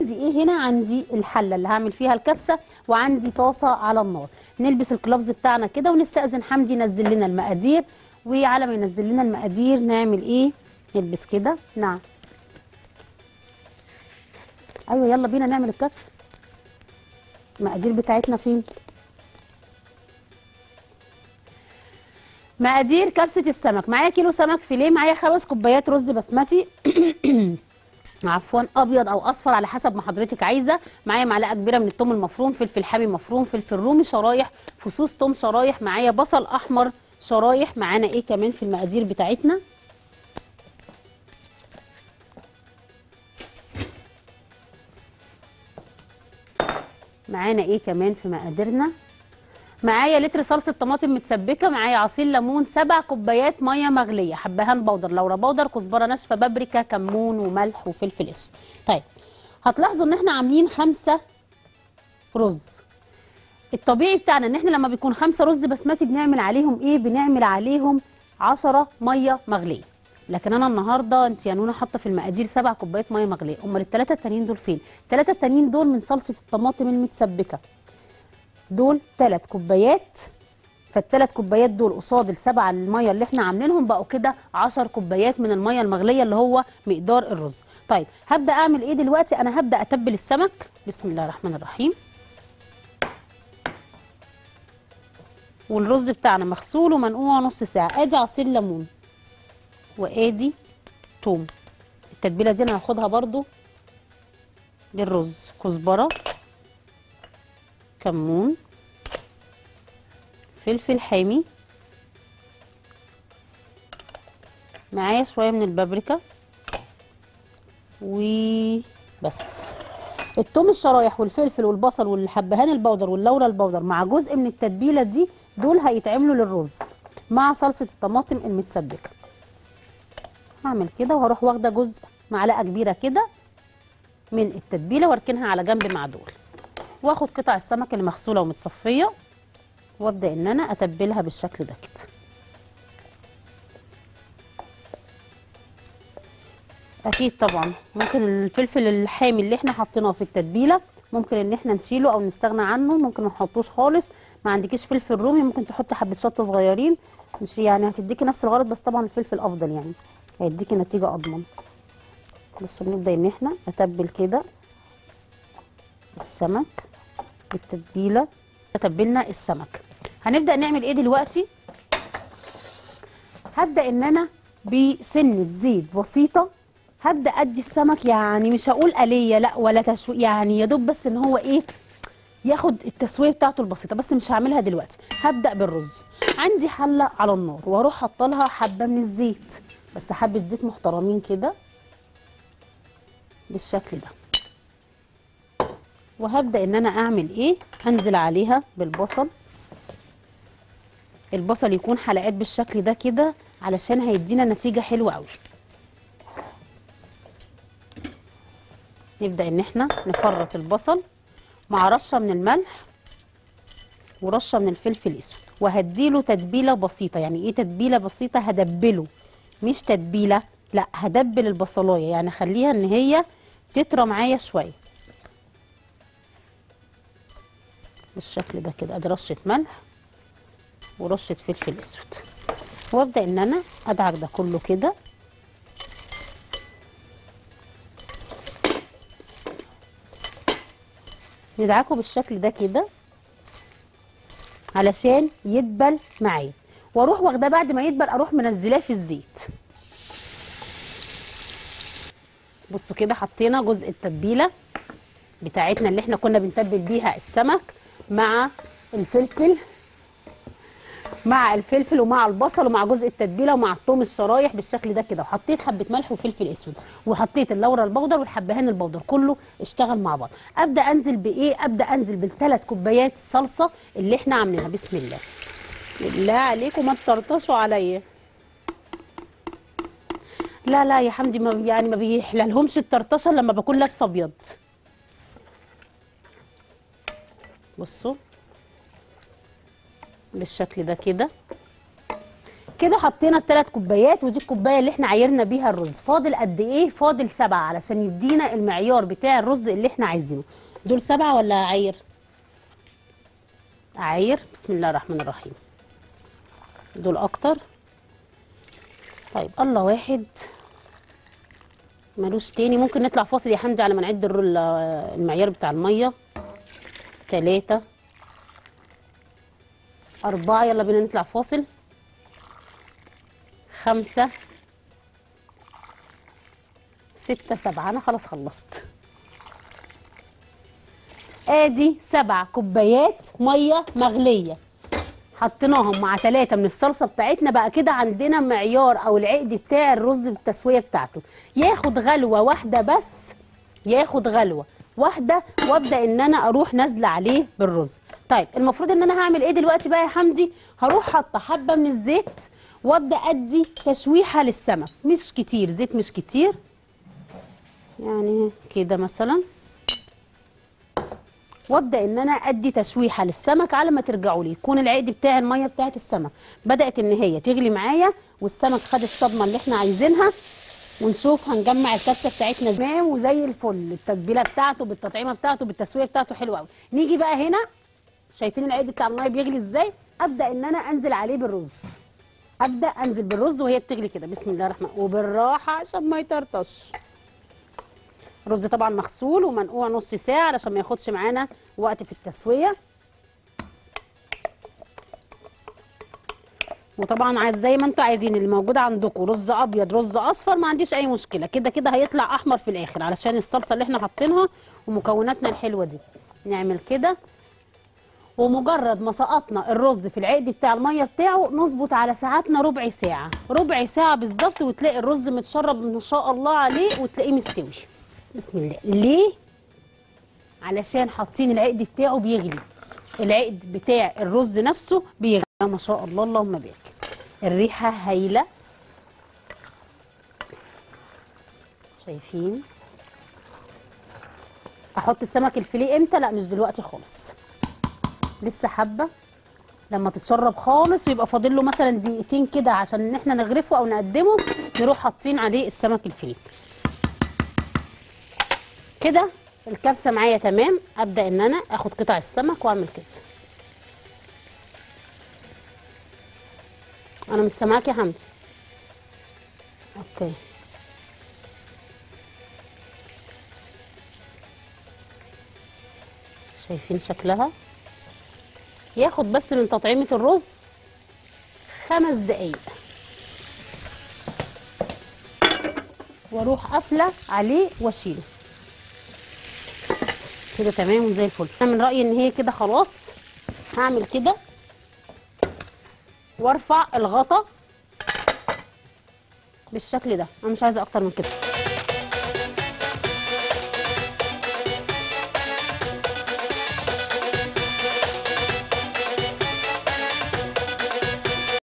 عندي ايه هنا عندي الحله اللي هعمل فيها الكبسه وعندي طاسه على النار نلبس الكلافز بتاعنا كده ونستاذن حمدي ينزل لنا المقادير وعلى ما ينزل لنا المقادير نعمل ايه نلبس كده نعم ايوه يلا بينا نعمل الكبسه المقادير بتاعتنا فين مقادير كبسه السمك معايا كيلو سمك فيليه معايا خمس كوبايات رز بسمتي عفوا ابيض او اصفر على حسب ما حضرتك عايزه معايا معلقه كبيره من الثوم المفروم فلفل حامي مفروم فلفل رومي شرايح فصوص ثوم شرايح معايا بصل احمر شرايح معانا ايه كمان في المقادير بتاعتنا معانا ايه كمان في مقاديرنا معايا لتر صلصه طماطم متسبكه معايا عصير ليمون سبع كوبايات ميه مغليه حبهان بودر لورا بودر كزبره ناشفه بابريكا كمون وملح وفلفل اسود طيب هتلاحظوا ان احنا عاملين خمسة رز الطبيعي بتاعنا ان احنا لما بيكون خمسة رز بسمتي بنعمل عليهم ايه بنعمل عليهم عشرة ميه مغليه لكن انا النهارده انت يا نونا حاطه في المقادير سبع كوبايات ميه مغليه امال الثلاثه التانيين دول فين الثلاثه التانيين دول من صلصه الطماطم المتسبكه دول ثلاث كوبايات فالثلاث كوبايات دول قصاد السبعه الميه اللي احنا عاملينهم بقوا كده 10 كوبايات من الميه المغليه اللي هو مقدار الرز طيب هبدا اعمل ايه دلوقتي انا هبدا اتبل السمك بسم الله الرحمن الرحيم والرز بتاعنا مغسول ومنقوع نص ساعه ادي عصير ليمون وادي توم التتبيله دي انا هاخدها برضو للرز كزبره كمون فلفل حامي معايا شويه من البابريكا وبس التوم الشرايح والفلفل والبصل والحبهان البودر واللورا البودر مع جزء من التتبيله دي دول هيتعملوا للرز مع صلصه الطماطم المتسبكه هعمل كده وهروح واخده جزء معلقه كبيره كده من التتبيله واركنها على جنب مع دول واخد قطع السمك اللي مغسوله ومتصفيه وابدا ان انا اتبلها بالشكل ده كده اكيد طبعا ممكن الفلفل الحامي اللي احنا حطيناه في التتبيله ممكن ان احنا نشيله او نستغنى عنه ممكن ما نحطوش خالص ما عندكيش فلفل رومي ممكن تحطي حبه شطه صغيرين مش يعني هتديكي نفس الغرض بس طبعا الفلفل افضل يعني هيديكي نتيجه اضمن بس بنبدا ان احنا اتبل كده السمك بالتتبيله تبلنا السمك هنبدا نعمل ايه دلوقتي هبدا ان انا بسنه زيت بسيطه هبدا ادي السمك يعني مش هقول آلية لا ولا تشوي يعني يا دوب بس ان هو ايه ياخد التسويه بتاعته البسيطه بس مش هعملها دلوقتي هبدا بالرز عندي حله على النار واروح حاطه لها حبه من الزيت بس حبه زيت محترمين كده بالشكل ده وهبدا ان انا اعمل ايه انزل عليها بالبصل البصل يكون حلقات بالشكل ده كده علشان هيدينا نتيجه حلوه قوي نبدا ان احنا نفرط البصل مع رشه من الملح ورشه من الفلفل الاسود وهديله تتبيله بسيطه يعني ايه تتبيله بسيطه هدبله مش تتبيله لا هدبل البصلايه يعني اخليها ان هي تطرى معايا شويه بالشكل ده كده ادي رشه ملح ورشه فلفل اسود وابدا ان انا ادعك ده كله كده ندعكه بالشكل ده كده علشان يدبل معايا واروح واخداه بعد ما يدبل اروح منزلاه في الزيت بصوا كده حطينا جزء التتبيله بتاعتنا اللي احنا كنا بنتبل بيها السمك مع الفلفل مع الفلفل ومع البصل ومع جزء التتبيله ومع الثوم الشرايح بالشكل ده كده وحطيت حبه ملح وفلفل اسود وحطيت اللورا البودر والحبهان البودر كله اشتغل مع بعض ابدا انزل بايه ابدا انزل بالثلاث كوبايات الصلصه اللي احنا عاملينها بسم الله بالله عليكم ما تطرطشوا عليا لا لا يا حمدي ما يعني ما بيحللهمش الطرطشه لما بكون لابسه ابيض بصوا بالشكل ده كده كده حطينا الثلاث كوبايات ودي الكوبايه اللي احنا عايرنا بيها الرز فاضل قد ايه فاضل سبعة علشان يدينا المعيار بتاع الرز اللي احنا عايزينه دول سبعة ولا اعاير اعاير بسم الله الرحمن الرحيم دول اكتر طيب الله واحد ملوش تاني ممكن نطلع فاصل يا حمدي على ما نعد الر- ال- المعيار بتاع الميه تلاتة أربعة يلا بينا نطلع فاصل خمسة ستة سبعة أنا خلاص خلصت آدي سبع كوبايات مية مغلية حطيناهم مع ثلاثة من الصلصة بتاعتنا بقى كده عندنا معيار أو العقد بتاع الرز بالتسوية بتاعته ياخد غلوة واحدة بس ياخد غلوة واحدة وابدأ إن أنا أروح نازلة عليه بالرز طيب المفروض إن أنا هعمل إيه دلوقتي بقى يا حمدي هروح حاطة حبة من الزيت وابدأ أدي تشويحة للسمك مش كتير زيت مش كتير يعني كده مثلا وابدا ان انا ادي تشويحه للسمك على ما ترجعوا لي يكون العقد بتاع الميه بتاعت السمك بدات ان هي تغلي معايا والسمك خد الصدمه اللي احنا عايزينها ونشوف هنجمع الكبسه بتاعتنا تمام وزي الفل التتبيله بتاعته بالتطعيمه بتاعته بالتسويه بتاعته حلوه قوي نيجي بقى هنا شايفين العقد بتاع الميه بيغلي ازاي ابدا ان انا انزل عليه بالرز ابدا انزل بالرز وهي بتغلي كده بسم الله الرحمن وبالراحه عشان ما يطرطش رز طبعا مغسول ومنقوع نص ساعه علشان ما ياخدش معانا وقت في التسويه وطبعا عايز زي ما انتوا عايزين اللي موجود عندكم رز ابيض رز اصفر ما عنديش اي مشكله كده كده هيطلع احمر في الاخر علشان الصلصه اللي احنا حاطينها ومكوناتنا الحلوه دي نعمل كده ومجرد ما سقطنا الرز في العقد بتاع الميه بتاعه نظبط على ساعتنا ربع ساعه ربع ساعه بالظبط وتلاقي الرز متشرب ما شاء الله عليه وتلاقيه مستوي بسم الله ليه علشان حاطين العقد بتاعه بيغلي العقد بتاع الرز نفسه بيغلي ما شاء الله اللهم بارك الريحه هايله شايفين احط السمك الفيليه امتى لا مش دلوقتي خالص لسه حبه لما تتشرب خالص ويبقى فاضل له مثلا دقيقتين كده عشان ان احنا نغرفه او نقدمه نروح حاطين عليه السمك الفيليه كده الكبسه معايا تمام ابدا ان انا اخد قطع السمك واعمل كده انا مش سامعاك يا حمدي اوكي شايفين شكلها ياخد بس من تطعيمة الرز خمس دقايق واروح قافله عليه واشيله كده تمام وزي الفل انا من رايي ان هي كده خلاص هعمل كده وارفع الغطا بالشكل ده انا مش عايزه اكتر من كده